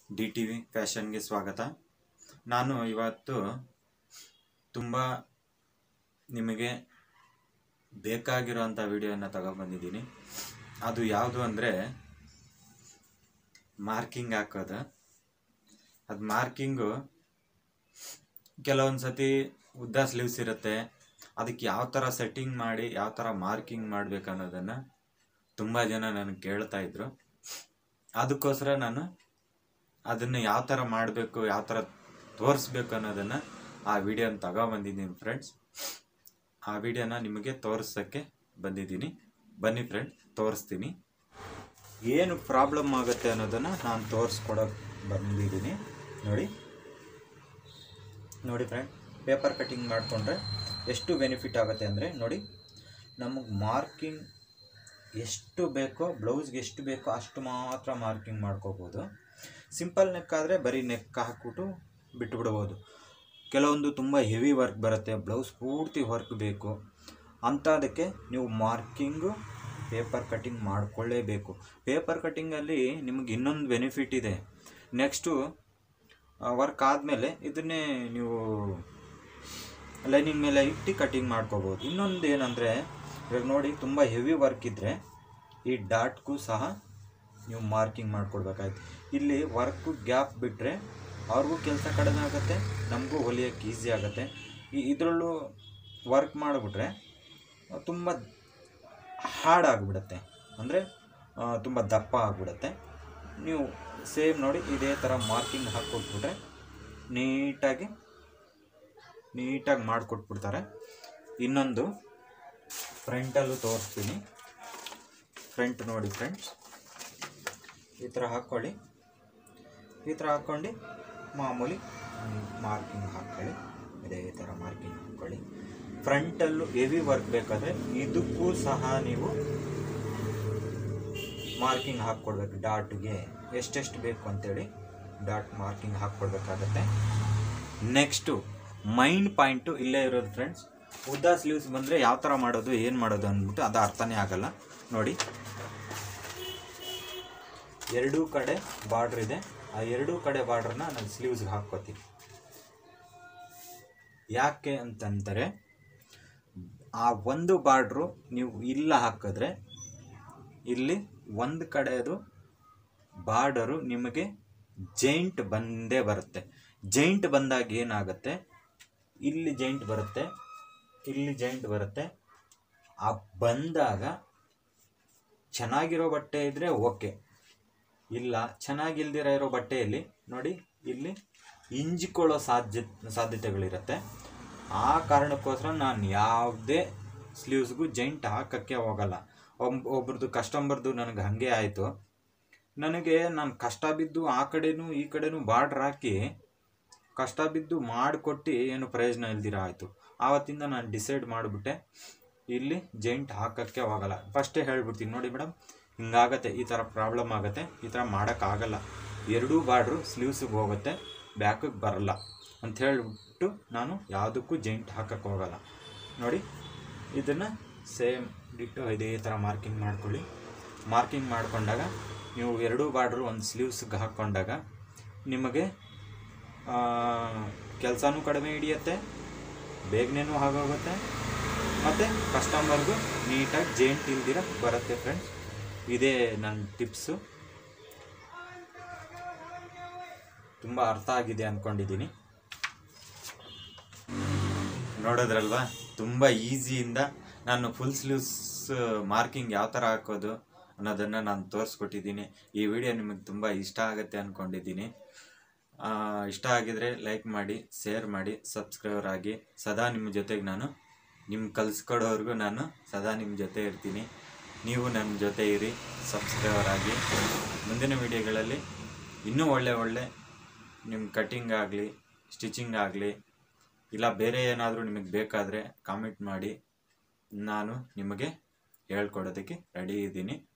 D T V ಫ್ಯಾಷನ್ಗೆ ಸ್ವಾಗತ ನಾನು ಇವತ್ತು ತುಂಬ ನಿಮಗೆ ಬೇಕಾಗಿರೋಂಥ ವಿಡಿಯೋನ ತಗೊಬಂದಿದ್ದೀನಿ ಅದು ಯಾವುದು ಅಂದರೆ ಮಾರ್ಕಿಂಗ್ ಹಾಕೋದು ಅದು ಮಾರ್ಕಿಂಗು ಕೆಲವೊಂದು ಸತಿ ಉದ್ದ ಸ್ಲೀವ್ಸ್ ಇರುತ್ತೆ ಅದಕ್ಕೆ ಯಾವ ಥರ ಸೆಟ್ಟಿಂಗ್ ಮಾಡಿ ಯಾವ ಥರ ಮಾರ್ಕಿಂಗ್ ಮಾಡ್ಬೇಕು ಅನ್ನೋದನ್ನು ತುಂಬ ಜನ ನನಗೆ ಕೇಳ್ತಾ ಇದ್ರು ಅದಕ್ಕೋಸ್ಕರ ನಾನು ಅದನ್ನು ಯಾವ ಥರ ಮಾಡಬೇಕು ಯಾವ ಥರ ತೋರಿಸ್ಬೇಕು ಅನ್ನೋದನ್ನು ಆ ವಿಡಿಯೋನ ತಗೊಬಂದಿದ್ದೀನಿ ಫ್ರೆಂಡ್ಸ್ ಆ ವಿಡಿಯೋನ ನಿಮಗೆ ತೋರಿಸೋಕ್ಕೆ ಬಂದಿದ್ದೀನಿ ಬನ್ನಿ ಫ್ರೆಂಡ್ ತೋರಿಸ್ತೀನಿ ಏನು ಪ್ರಾಬ್ಲಮ್ ಆಗುತ್ತೆ ಅನ್ನೋದನ್ನು ನಾನು ತೋರಿಸ್ಕೊಡೋಕೆ ಬಂದಿದ್ದೀನಿ ನೋಡಿ ನೋಡಿ ಫ್ರೆಂಡ್ ಪೇಪರ್ ಕಟ್ಟಿಂಗ್ ಮಾಡಿಕೊಂಡ್ರೆ ಎಷ್ಟು ಬೆನಿಫಿಟ್ ಆಗುತ್ತೆ ಅಂದರೆ ನೋಡಿ ನಮಗೆ ಮಾರ್ಕಿಂಗ್ ಎಷ್ಟು ಬೇಕೋ ಬ್ಲೌಸ್ಗೆ ಎಷ್ಟು ಬೇಕೋ ಅಷ್ಟು ಮಾತ್ರ ಮಾರ್ಕಿಂಗ್ ಮಾಡ್ಕೋಬೋದು ಸಿಂಪಲ್ ನೆಕ್ ಆದರೆ ಬರೀ ನೆಕ್ ಹಾಕ್ಬಿಟ್ಟು ಬಿಟ್ಟುಬಿಡ್ಬೋದು ಕೆಲವೊಂದು ತುಂಬ ಹೆವಿ ವರ್ಕ್ ಬರುತ್ತೆ ಬ್ಲೌಸ್ ಪೂರ್ತಿ ವರ್ಕ್ ಬೇಕು ಅಂಥದಕ್ಕೆ ನೀವು ಮಾರ್ಕಿಂಗು ಪೇಪರ್ ಕಟ್ಟಿಂಗ್ ಮಾಡಿಕೊಳ್ಳೇಬೇಕು ಪೇಪರ್ ಕಟ್ಟಿಂಗಲ್ಲಿ ನಿಮಗೆ ಇನ್ನೊಂದು ಬೆನಿಫಿಟ್ ಇದೆ ನೆಕ್ಸ್ಟು ವರ್ಕ್ ಆದಮೇಲೆ ಇದನ್ನೇ ನೀವು ಲೈನಿಂಗ್ ಮೇಲೆ ಇಟ್ಟು ಕಟ್ಟಿಂಗ್ ಮಾಡ್ಕೋಬೋದು ಇನ್ನೊಂದು ಏನಂದರೆ ಇವಾಗ ನೋಡಿ ತುಂಬ ಹೆವಿ ವರ್ಕ್ ಇದ್ದರೆ ಈ ಡಾಟ್ಗೂ ಸಹ ನೀವು ಮಾರ್ಕಿಂಗ್ ಮಾಡ್ಕೊಡ್ಬೇಕಾಯ್ತು ಇಲ್ಲಿ ವರ್ಕು ಗ್ಯಾಪ್ ಬಿಟ್ಟರೆ ಅವ್ರಿಗೂ ಕೆಲಸ ಕಡಿಮೆ ಆಗುತ್ತೆ ನಮಗೂ ಹೊಲಿಯೋಕ್ಕೆ ಈಸಿ ಆಗುತ್ತೆ ಈ ಇದರಲ್ಲೂ ವರ್ಕ್ ಮಾಡಿಬಿಟ್ರೆ ತುಂಬ ಹಾರ್ಡ್ ಆಗಿಬಿಡುತ್ತೆ ಅಂದರೆ ತುಂಬ ದಪ್ಪ ಆಗಿಬಿಡುತ್ತೆ ನೀವು ಸೇಮ್ ನೋಡಿ ಇದೇ ಥರ ಮಾರ್ಕಿಂಗ್ ಹಾಕ್ಕೊಟ್ಬಿಟ್ರೆ ನೀಟಾಗಿ ನೀಟಾಗಿ ಮಾಡಿಕೊಟ್ಬಿಡ್ತಾರೆ ಇನ್ನೊಂದು ಫ್ರಂಟಲ್ಲೂ ತೋರಿಸ್ತೀನಿ ಫ್ರಂಟ್ ನೋಡಿ ಫ್ರೆಂಡ್ಸ್ ಈ ಥರ ಹಾಕ್ಕೊಳ್ಳಿ ಈ ಥರ ಹಾಕ್ಕೊಂಡು ಮಾಮೂಲಿ ಮಾರ್ಕಿಂಗ್ ಹಾಕ್ಕೊಳ್ಳಿ ಇದೇ ಥರ ಮಾರ್ಕಿಂಗ್ ಹಾಕ್ಕೊಳ್ಳಿ ಫ್ರಂಟಲ್ಲೂ ಹೆವಿ ವರ್ಕ್ ಬೇಕಾದರೆ ಇದಕ್ಕೂ ಸಹ ನೀವು ಮಾರ್ಕಿಂಗ್ ಹಾಕ್ಕೊಡ್ಬೇಕು ಡಾಟ್ಗೆ ಎಷ್ಟೆಷ್ಟು ಬೇಕು ಅಂತೇಳಿ ಡಾಟ್ ಮಾರ್ಕಿಂಗ್ ಹಾಕ್ಕೊಡ್ಬೇಕಾಗತ್ತೆ ನೆಕ್ಸ್ಟು ಮೈನ್ ಪಾಯಿಂಟು ಇಲ್ಲೇ ಇರೋದು ಫ್ರೆಂಡ್ಸ್ ಉದ್ದ ಸ್ಲೀವ್ಸ್ ಬಂದರೆ ಯಾವ ಥರ ಮಾಡೋದು ಏನು ಮಾಡೋದು ಅಂದ್ಬಿಟ್ಟು ಅದು ಅರ್ಥನೇ ಆಗಲ್ಲ ನೋಡಿ ಎರಡೂ ಕಡೆ ಬಾರ್ಡ್ರ್ ಇದೆ ಆ ಎರಡೂ ಕಡೆ ಬಾರ್ಡ್ರನ್ನ ನಾನು ಸ್ಲೀವ್ಸ್ಗೆ ಹಾಕ್ಕೋತೀನಿ ಯಾಕೆ ಅಂತಂದರೆ ಆ ಒಂದು ಬಾರ್ಡ್ರು ನೀವು ಇಲ್ಲ ಹಾಕಿದ್ರೆ ಇಲ್ಲಿ ಒಂದು ಕಡೆದು ಬಾರ್ಡರು ನಿಮಗೆ ಜೈಂಟ್ ಬಂದೇ ಬರುತ್ತೆ ಜೈಂಟ್ ಬಂದಾಗ ಏನಾಗುತ್ತೆ ಇಲ್ಲಿ ಜೈಂಟ್ ಬರುತ್ತೆ ಇಲ್ಲಿ ಜೈಂಟ್ ಬರುತ್ತೆ ಆ ಬಂದಾಗ ಚೆನ್ನಾಗಿರೋ ಬಟ್ಟೆ ಇದ್ದರೆ ಓಕೆ ಇಲ್ಲ ಚೆನ್ನಾಗಿಲ್ದಿರ ಇರೋ ಬಟ್ಟೆಯಲ್ಲಿ ನೋಡಿ ಇಲ್ಲಿ ಇಂಜಿಕೊಳ್ಳೋ ಸಾಧ್ಯ ಸಾಧ್ಯತೆಗಳಿರುತ್ತೆ ಆ ಕಾರಣಕ್ಕೋಸ್ಕರ ನಾನು ಯಾವುದೇ ಸ್ಲೀವ್ಸ್ಗೂ ಜೈಂಟ್ ಹಾಕೋಕ್ಕೆ ಹೋಗಲ್ಲ ಒಬ್ ಒಬ್ರದ್ದು ಕಸ್ಟಮರ್ದು ನನಗೆ ಹಾಗೆ ಆಯಿತು ನನಗೆ ನಾನು ಕಷ್ಟ ಬಿದ್ದು ಆ ಕಡೆನೂ ಈ ಕಡೆನೂ ಬಾರ್ಡ್ರ್ ಹಾಕಿ ಕಷ್ಟ ಬಿದ್ದು ಮಾಡಿಕೊಟ್ಟು ಏನು ಪ್ರಯೋಜನ ಇಲ್ದಿರ ಆಯಿತು ಆವತ್ತಿಂದ ನಾನು ಡಿಸೈಡ್ ಮಾಡಿಬಿಟ್ಟೆ ಇಲ್ಲಿ ಜೈಂಟ್ ಹಾಕೋಕ್ಕೆ ಹೋಗಲ್ಲ ಫಸ್ಟೇ ಹೇಳ್ಬಿಡ್ತೀನಿ ನೋಡಿ ಮೇಡಮ್ ಹಿಂಗಾಗತ್ತೆ ಈ ಥರ ಪ್ರಾಬ್ಲಮ್ ಆಗುತ್ತೆ ಈ ಥರ ಮಾಡೋಕ್ಕಾಗಲ್ಲ ಎರಡೂ ಬಾರ್ಡ್ರು ಸ್ಲೀವ್ಸಿಗೆ ಹೋಗುತ್ತೆ ಬ್ಯಾಕಿಗೆ ಬರಲ್ಲ ಅಂತ ಹೇಳಿಬಿಟ್ಟು ನಾನು ಯಾವುದಕ್ಕೂ ಜೈಂಟ್ ಹಾಕಕ್ಕೆ ಹೋಗಲ್ಲ ನೋಡಿ ಇದನ್ನು ಸೇಮ್ ಡಿಟ್ಟು ಇದೇ ಥರ ಮಾರ್ಕಿಂಗ್ ಮಾಡ್ಕೊಳ್ಳಿ ಮಾರ್ಕಿಂಗ್ ಮಾಡಿಕೊಂಡಾಗ ನೀವು ಎರಡೂ ಬಾರ್ಡ್ರು ಒಂದು ಸ್ಲೀವ್ಸ್ಗೆ ಹಾಕ್ಕೊಂಡಾಗ ನಿಮಗೆ ಕೆಲಸನೂ ಕಡಿಮೆ ಹಿಡಿಯುತ್ತೆ ಬೇಗನೇನೂ ಆಗೋಗುತ್ತೆ ಮತ್ತು ಕಸ್ಟಮರ್ಗೂ ನೀಟಾಗಿ ಜೈಂಟ್ ಇಲ್ದಿರ ಬರುತ್ತೆ ಫ್ರೆಂಡ್ಸ್ ಇದೇ ನನ್ನ ಟಿಪ್ಸು ತುಂಬ ಅರ್ಥ ಆಗಿದೆ ಅಂದ್ಕೊಂಡಿದ್ದೀನಿ ನೋಡೋದ್ರಲ್ವಾ ತುಂಬ ಈಸಿಯಿಂದ ನಾನು ಫುಲ್ ಸ್ಲೀವ್ಸ್ ಮಾರ್ಕಿಂಗ್ ಯಾವ ಥರ ಹಾಕೋದು ಅನ್ನೋದನ್ನು ನಾನು ತೋರಿಸ್ಕೊಟ್ಟಿದ್ದೀನಿ ಈ ವಿಡಿಯೋ ನಿಮಗೆ ತುಂಬ ಇಷ್ಟ ಆಗುತ್ತೆ ಅಂದ್ಕೊಂಡಿದ್ದೀನಿ ಇಷ್ಟ ಆಗಿದರೆ ಲೈಕ್ ಮಾಡಿ ಶೇರ್ ಮಾಡಿ ಸಬ್ಸ್ಕ್ರೈಬರ್ ಆಗಿ ಸದಾ ನಿಮ್ಮ ಜೊತೆಗೆ ನಾನು ನಿಮ್ಮ ಕಲಿಸ್ಕೊಡೋವರೆಗೂ ನಾನು ಸದಾ ನಿಮ್ಮ ಜೊತೆ ಇರ್ತೀನಿ ನೀವು ನನ್ನ ಜೊತೆ ಇರಿ ಸಬ್ಸ್ಕ್ರೈಬರ್ ಆಗಿ ಮುಂದಿನ ವಿಡಿಯೋಗಳಲ್ಲಿ ಇನ್ನೂ ಒಳ್ಳೆ ಒಳ್ಳೆ ನಿಮ್ಮ ಕಟ್ಟಿಂಗ್ ಆಗಲಿ ಸ್ಟಿಚಿಂಗ್ ಆಗಲಿ ಇಲ್ಲ ಬೇರೆ ಏನಾದರೂ ನಿಮಗೆ ಬೇಕಾದರೆ ಕಾಮೆಂಟ್ ಮಾಡಿ ನಾನು ನಿಮಗೆ ಹೇಳ್ಕೊಡೋದಕ್ಕೆ ರೆಡಿ ಇದ್ದೀನಿ